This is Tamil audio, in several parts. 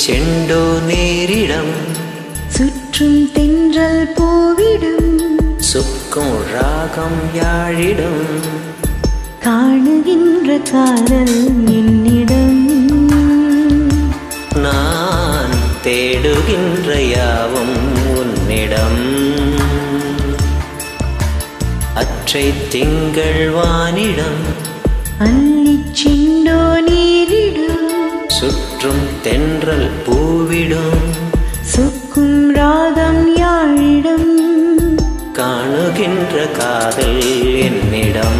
செண்டோ நேரிடம் சுற்றும் தென்றல் பூவிடும் சுக்கும் ராகம் யாழிடம் காணுகின்ற காதல் என்னிடம் நான் தேடுகின்ற யாவும் உன்னிடம் அற்றை திங்கள் வானிடம் அள்ளிச் செண்டோ நீரிடும் சுற்றும் தென்றல் பூவிடும் சொக்கும் ராகம் யாழிடம் காணுகின்ற காதல் என்னிடம்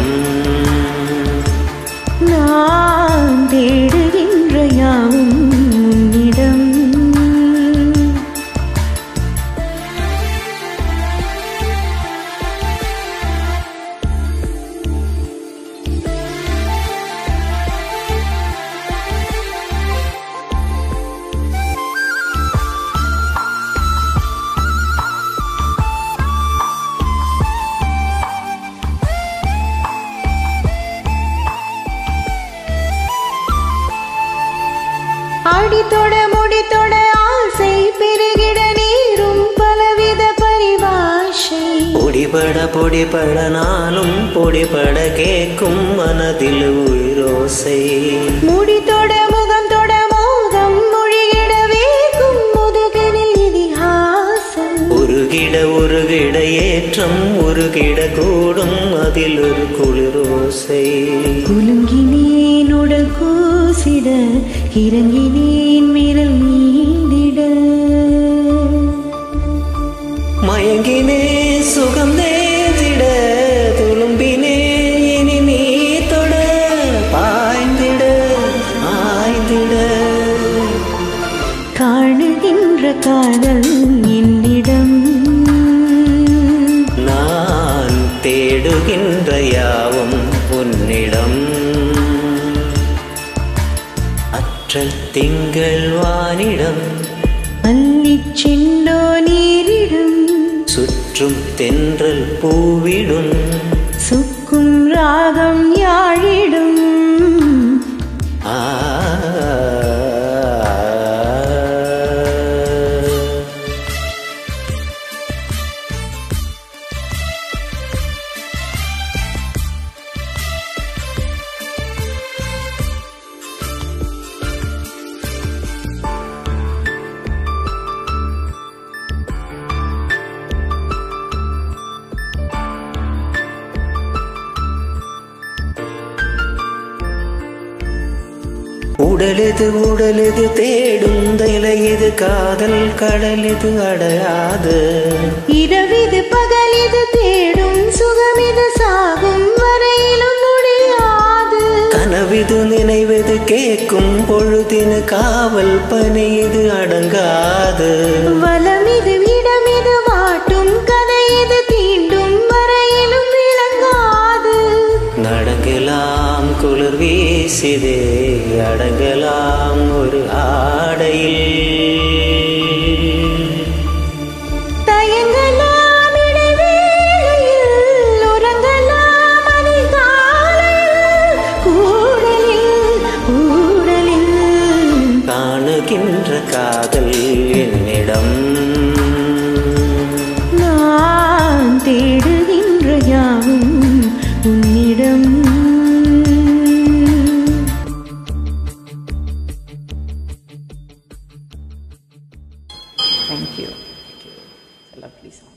நான் தேடுகின்ற யாவும் உன்னிடம் அடித்தொட முடித்தொட ஆசை பெருகிட நீரும் பலவித பரிபாஷை பொடிபட பொடிபட நாளும் பொடிபட கேட்கும் மனதில் உயிரோசை முடித்தொட முகம் தொட மோகம் மொழியிட வேகும் முதுகனில் இதிகாசம் உருகிட உருகிட ஏற்றம் உருகிட கூடும் அதில் ஒரு குளிரோசை குலுங்கினேன் உடல் கூசிட இறங்கினேன் விரல் நீந்திட மயங்கினே சுகம் நேர்ந்திட துளும்பினே இனி நீ தொட பாய்ந்திட ஆய்ந்திட காணுகின்ற காதல் என்னிடம் நான் தேடுகின்ற யாவும் உன்னிடம் அற்றல் திங்கள் வானிடம் அள்ளிச் செண்டோ நீரிடும் சுற்றும் தென்றல் பூவிடும் சுக்கும் ராகம் யாழிடும் ஆ உடலெது உடலெது தேடும் தலையது காதல் கடலெது அடையாது இரவிது பகலிது தேடும் சுகமிது சாகும் வரையிலும் முடியாது கனவிது நினைவது கேட்கும் பொழுதினு காவல் பணியது அடங்காது வலமிது இடமிது வாட்டும் கதையிது தீண்டும் வரையிலும் விளங்காது நடக்கலாம் குளிர் வீசிதே அடங்கலாம் ஒரு ஆடையில் தயங்கலாம் இடைவேளையில் உறங்கலாம் அதிகாலையில் கூடலில் ஊடலில் காணுகின்ற காதல் என்னிடம் நான் தேடுகின்ற யாவும் உன்னிடம் Thank you. Thank you. It's a lovely song.